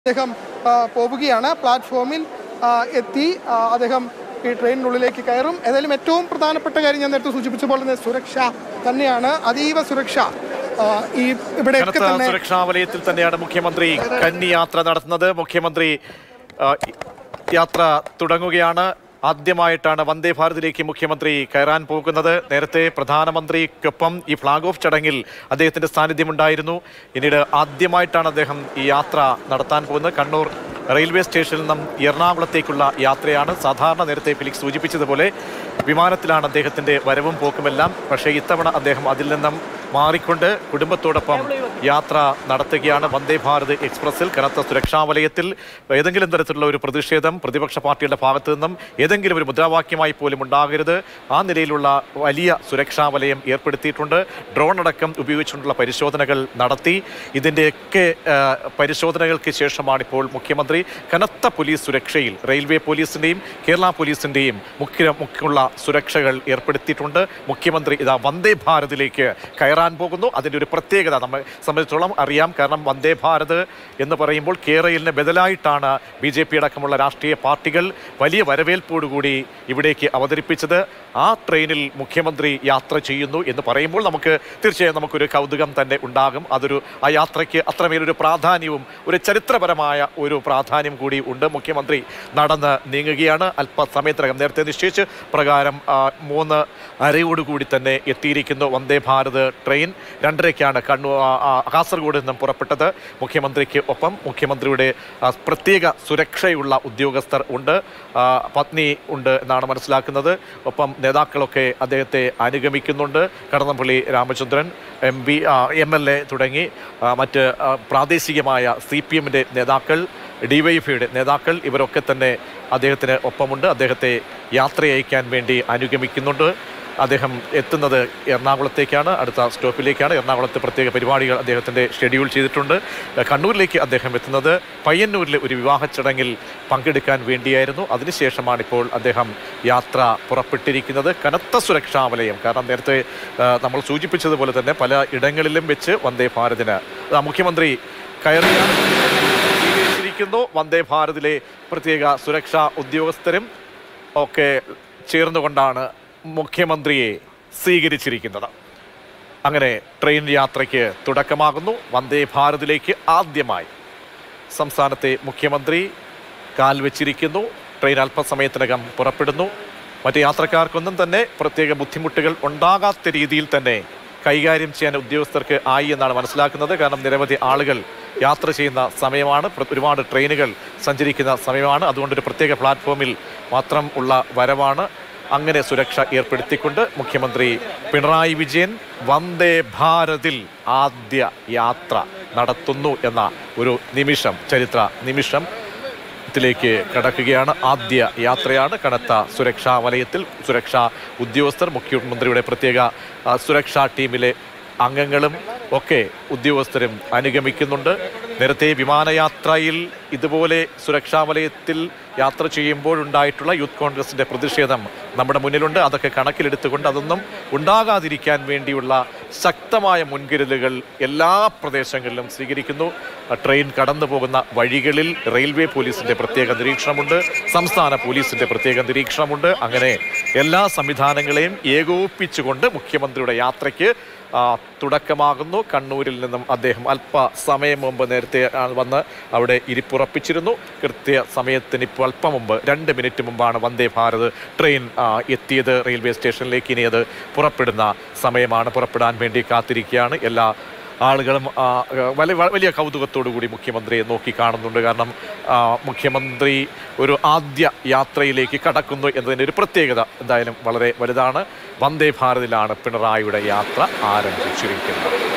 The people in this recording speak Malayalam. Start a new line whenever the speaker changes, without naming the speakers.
അദ്ദേഹം ആ, പോവുകയാണ് പ്ലാറ്റ്ഫോമിൽ ആ, എത്തി ആ, അദ്ദേഹം ഈ ട്രെയിനിനുള്ളിലേക്ക് കയറും ഏതായാലും ഏറ്റവും പ്രധാനപ്പെട്ട കാര്യം ഞാൻ നേരത്തെ സൂചിപ്പിച്ച പോലെ തന്നെ സുരക്ഷ തന്നെയാണ് അതീവ സുരക്ഷ ആ, ഈ ഇവിടെയൊക്കെ
കനത്ത
തന്നെ
സുരക്ഷാ വലയത്തിൽ തന്നെയാണ് മുഖ്യമന്ത്രി കന്നി യാത്ര നടത്തുന്നത് മുഖ്യമന്ത്രി ആ, യാത്ര തുടങ്ങുകയാണ് ആദ്യമായിട്ടാണ് വന്ദേ ഭാരതിലേക്ക് മുഖ്യമന്ത്രി കയറാൻ പോകുന്നത് നേരത്തെ പ്രധാനമന്ത്രിക്കൊപ്പം ഈ ഫ്ലാഗ് ഓഫ് ചടങ്ങിൽ അദ്ദേഹത്തിന്റെ സാന്നിധ്യമുണ്ടായിരുന്നു പിന്നീട് ആദ്യമായിട്ടാണ് അദ്ദേഹം ഈ യാത്ര നടത്താൻ പോകുന്നത് കണ്ണൂർ റെയിൽവേ സ്റ്റേഷനിൽ നിന്നും എറണാകുളത്തേക്കുള്ള യാത്രയാണ് സാധാരണ നേരത്തെ ഫിലിക്സ് സൂചിപ്പിച്ചതുപോലെ വിമാനത്തിലാണ് അദ്ദേഹത്തിന്റെ വരവും പോക്കുമെല്ലാം പക്ഷേ ഇത്തവണ അദ്ദേഹം അതിൽ നിന്നും മാറിക്കൊണ്ട് കുടുംബത്തോടൊപ്പം യാത്ര നടത്തുകയാണ് വന്ദേ ഭാരത് എക്സ്പ്രസിൽ കനത്ത സുരക്ഷാ വലയത്തിൽ ഏതെങ്കിലും തരത്തിലുള്ള ഒരു പ്രതിഷേധം പ്രതിപക്ഷ പാർട്ടിയുടെ ഭാഗത്തു നിന്നും ഏതെങ്കിലും ഒരു മുദ്രാവാക്യമായി പോലും ഉണ്ടാകരുത് ആ നിലയിലുള്ള വലിയ സുരക്ഷാ വലയം ഏർപ്പെടുത്തിയിട്ടുണ്ട് ഡ്രോൺ അടക്കം ഉപയോഗിച്ചുകൊണ്ടുള്ള പരിശോധനകൾ നടത്തി ഇതിൻ്റെയൊക്കെ ആ, പരിശോധനകൾക്ക് ശേഷമാണ് ഇപ്പോൾ മുഖ്യമന്ത്രി കനത്ത പോലീസ് സുരക്ഷയിൽ റെയിൽവേ പോലീസിൻ്റെയും കേരള പോലീസിൻ്റെയും മുഖ്യ മുഖ്യമുള്ള സുരക്ഷകൾ ഏർപ്പെടുത്തിയിട്ടുണ്ട് മുഖ്യമന്ത്രി ഇതാ വന്ദേ ഭാരതിലേക്ക് കയറാൻ പോകുന്നു അതിൻ്റെ ഒരു പ്രത്യേകത നമ്മെ സംബന്ധിച്ചിടത്തോളം അറിയാം കാരണം വന്ദേ ഭാരത് എന്ന് പറയുമ്പോൾ കേരളിന് ബദലായിട്ടാണ് ബി ജെ പി അടക്കമുള്ള രാഷ്ട്രീയ പാർട്ടികൾ വലിയ വരവേൽപ്പോടുകൂടി ഇവിടേക്ക് അവതരിപ്പിച്ചത് ആ ട്രെയിനിൽ മുഖ്യമന്ത്രി യാത്ര ചെയ്യുന്നു എന്ന് പറയുമ്പോൾ നമുക്ക് തീർച്ചയായും നമുക്കൊരു കൗതുകം തന്നെ ഉണ്ടാകും അതൊരു ആ യാത്രയ്ക്ക് അത്രമേലൊരു പ്രാധാന്യവും ഒരു ചരിത്രപരമായ ഒരു പ്രാധാന്യം കൂടി ഉണ്ട് മുഖ്യമന്ത്രി നടന്ന് നീങ്ങുകയാണ് അല്പസമയത്തിനകം നേരത്തെ നിശ്ചയിച്ച് പ്രകാരം ആ, മൂന്ന് അരയോടുകൂടി തന്നെ എത്തിയിരിക്കുന്നു വന്ദേ ഭാരത് ട്രെയിൻ രണ്ടരയ്ക്കാണ് കണ്ണൂർ ആ, ആ, കാസർഗോഡ് നിന്നും പുറപ്പെട്ടത് മുഖ്യമന്ത്രിക്ക് ഒപ്പം മുഖ്യമന്ത്രിയുടെ ആ, പ്രത്യേക സുരക്ഷയുള്ള ഉദ്യോഗസ്ഥർ ഉണ്ട് ആ, പത്നി ഉണ്ട് എന്നാണ് മനസ്സിലാക്കുന്നത് ഒപ്പം നേതാക്കളൊക്കെ അദ്ദേഹത്തെ അനുഗമിക്കുന്നുണ്ട് Kadannappally Ramachandran M P M L A തുടങ്ങി ആ, മറ്റ് ആ, പ്രാദേശികമായ സി പി എമ്മിൻ്റെ നേതാക്കൾ ഡിവൈഎഫ്ഐയുടെ നേതാക്കൾ ഇവരൊക്കെ തന്നെ അദ്ദേഹത്തിന് ഒപ്പമുണ്ട് അദ്ദേഹത്തെ യാത്രയയക്കാൻ വേണ്ടി അനുഗമിക്കുന്നുണ്ട് അദ്ദേഹം എത്തുന്നത് എറണാകുളത്തേക്കാണ് അടുത്ത സ്റ്റോപ്പിലേക്കാണ് എറണാകുളത്ത് പ്രത്യേക പരിപാടികൾ അദ്ദേഹത്തിൻ്റെ ഷെഡ്യൂൾ ചെയ്തിട്ടുണ്ട് കണ്ണൂരിലേക്ക് അദ്ദേഹം എത്തുന്നത് പയ്യന്നൂരിലെ ഒരു വിവാഹ ചടങ്ങിൽ പങ്കെടുക്കാൻ വേണ്ടിയായിരുന്നു അതിനുശേഷമാണ് ഇപ്പോൾ അദ്ദേഹം യാത്ര പുറപ്പെട്ടിരിക്കുന്നത് കനത്ത സുരക്ഷാ വലയം കാരണം നേരത്തെ ആ, നമ്മൾ സൂചിപ്പിച്ചതുപോലെ തന്നെ പല ഇടങ്ങളിലും വെച്ച് വന്ദേ ഭാരതിന് ആ, മുഖ്യമന്ത്രി കയറുകയാണ് സ്വീകരിച്ചിരിക്കുന്നു വന്ദേ ഭാരതിലെ പ്രത്യേക സുരക്ഷാ ഉദ്യോഗസ്ഥരും ഒക്കെ ചേർന്നുകൊണ്ടാണ് മുഖ്യമന്ത്രിയെ സ്വീകരിച്ചിരിക്കുന്നത് അങ്ങനെ ട്രെയിൻ യാത്രയ്ക്ക് തുടക്കമാകുന്നു വന്ദേ ഭാരതിലേക്ക് ആദ്യമായി സംസ്ഥാനത്തെ മുഖ്യമന്ത്രി കാൽ വെച്ചിരിക്കുന്നു ട്രെയിൻ അല്പസമയത്തിനകം പുറപ്പെടുന്നു മറ്റ് യാത്രക്കാർക്കൊന്നും തന്നെ പ്രത്യേക ബുദ്ധിമുട്ടുകൾ ഉണ്ടാകാത്ത രീതിയിൽ തന്നെ കൈകാര്യം ചെയ്യാൻ ഉദ്യോഗസ്ഥർക്ക് ആയി എന്നാണ് മനസ്സിലാക്കുന്നത് കാരണം നിരവധി ആളുകൾ യാത്ര ചെയ്യുന്ന സമയമാണ് പ്ര- ഒരുപാട് ട്രെയിനുകൾ സഞ്ചരിക്കുന്ന സമയമാണ് അതുകൊണ്ട് ഒരു പ്രത്യേക പ്ലാറ്റ്ഫോമിൽ മാത്രം ഉള്ള വരവാണ് അങ്ങനെ സുരക്ഷ ഏർപ്പെടുത്തിക്കൊണ്ട് മുഖ്യമന്ത്രി പിണറായി വിജയൻ വന്ദേ ഭാരതിൽ ആദ്യ യാത്ര നടത്തുന്നു എന്ന ഒരു നിമിഷം ചരിത്ര നിമിഷം ത്തിലേക്ക് കടക്കുകയാണ് ആദ്യ യാത്രയാണ് കനത്ത സുരക്ഷാ വലയത്തിൽ സുരക്ഷാ ഉദ്യോഗസ്ഥർ മുഖ്യമന്ത്രിയുടെ പ്രത്യേക ആ, സുരക്ഷാ ടീമിലെ അംഗങ്ങളും ഒക്കെ ഉദ്യോഗസ്ഥരും അനുഗമിക്കുന്നുണ്ട് നേരത്തെ വിമാനയാത്രയിൽ ഇതുപോലെ സുരക്ഷാ വലയത്തിൽ യാത്ര ചെയ്യുമ്പോഴുണ്ടായിട്ടുള്ള യൂത്ത് കോൺഗ്രസിന്റെ പ്രതിഷേധം നമ്മുടെ മുന്നിലുണ്ട് അതൊക്കെ കണക്കിലെടുത്തുകൊണ്ട് അതൊന്നും ഉണ്ടാകാതിരിക്കാൻ വേണ്ടിയുള്ള ശക്തമായ മുൻകരുതലുകൾ എല്ലാ പ്രദേശങ്ങളിലും സ്വീകരിക്കുന്നു ട്രെയിൻ കടന്നു പോകുന്ന വഴികളിൽ റെയിൽവേ പോലീസിന്റെ പ്രത്യേക നിരീക്ഷണമുണ്ട് സംസ്ഥാന പോലീസിന്റെ പ്രത്യേക നിരീക്ഷണമുണ്ട് അങ്ങനെ എല്ലാ സംവിധാനങ്ങളെയും ഏകോപിപ്പിച്ചുകൊണ്ട് മുഖ്യമന്ത്രിയുടെ യാത്രയ്ക്ക് ആ, തുടക്കമാകുന്നു കണ്ണൂരിൽ നിന്നും അദ്ദേഹം അല്പസമയം മുമ്പ് നേരത്തെ ആ, വന്ന് അവിടെ ഇരിപ്പുറപ്പിച്ചിരുന്നു കൃത്യ സമയത്തിന് ഇപ്പോൾ അല്പം മുമ്പ് രണ്ട് മിനിറ്റ് മുമ്പാണ് വന്ദേ ഭാരത് ട്രെയിൻ ആ, എത്തിയത് റെയിൽവേ സ്റ്റേഷനിലേക്ക് ഇനി അത് പുറപ്പെടുന്ന സമയമാണ് പുറപ്പെടാൻ വേണ്ടി കാത്തിരിക്കുകയാണ് എല്ലാ ആളുകളും ആ, വലിയ വലിയ കൗതുകത്തോടു കൂടി മുഖ്യമന്ത്രിയെ നോക്കി കാണുന്നുണ്ട് കാരണം ആ, മുഖ്യമന്ത്രി ഒരു ആദ്യ യാത്രയിലേക്ക് കടക്കുന്നു എന്നതിൻ്റെ ഒരു പ്രത്യേകത എന്തായാലും വളരെ വലുതാണ് വന്ദേ ഭാരതിലാണ് പിണറായിയുടെ യാത്ര ആരംഭിച്ചിരിക്കുന്നത്